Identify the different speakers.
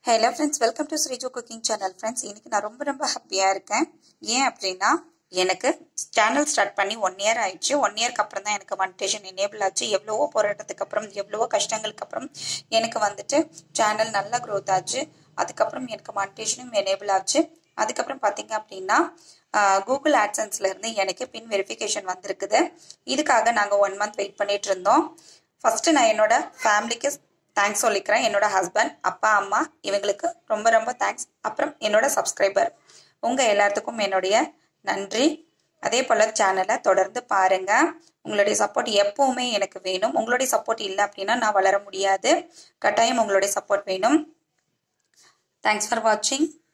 Speaker 1: hello friends welcome to Srijo cooking channel friends இன்னைக்கு நான் ரொம்ப ரொம்ப ஹாப்பியாக இருக்கேன் ஏன் அப்படின்னா எனக்கு சேனல் ஸ்டார்ட் பண்ணி ஒன் இயர் ஆயிடுச்சு ஒன் இயர்க்கு அப்புறம் தான் எனக்கு மனிடேஷன் எனேபிள் ஆச்சு எவ்வளவோ போராட்டத்துக்கு அப்புறம் எவ்வளவோ கஷ்டங்களுக்கு அப்புறம் எனக்கு வந்துட்டு சேனல் நல்ல க்ரோத் ஆச்சு அதுக்கப்புறம் எனக்கு மனிடேஷனும் எனேபிள் ஆச்சு அதுக்கப்புறம் பார்த்தீங்க அப்படின்னா கூகுள் ஆட்சன்ஸ்ல இருந்து எனக்கு பின் வெரிஃபிகேஷன் வந்திருக்குது இதுக்காக நாங்கள் ஒன் மந்த் வெயிட் பண்ணிட்டு இருந்தோம் ஃபர்ஸ்ட் நான் என்னோட ஃபேமிலிக்கு தேங்க்ஸ் சொல்லிக்கிறேன் என்னோட ஹஸ்பண்ட் அப்பா அம்மா இவங்களுக்கு ரொம்ப ரொம்ப தேங்க்ஸ் அப்புறம் என்னோட சப்ஸ்கிரைபர் உங்கள் எல்லாத்துக்கும் என்னுடைய நன்றி அதே போல் சேனலை தொடர்ந்து பாருங்க உங்களுடைய சப்போர்ட் எப்பவுமே எனக்கு வேணும் உங்களுடைய சப்போர்ட் இல்லை அப்படின்னா நான் வளர முடியாது கட்டாயம் உங்களுடைய சப்போர்ட் வேணும் தேங்க்ஸ் ஃபார் வாட்சிங்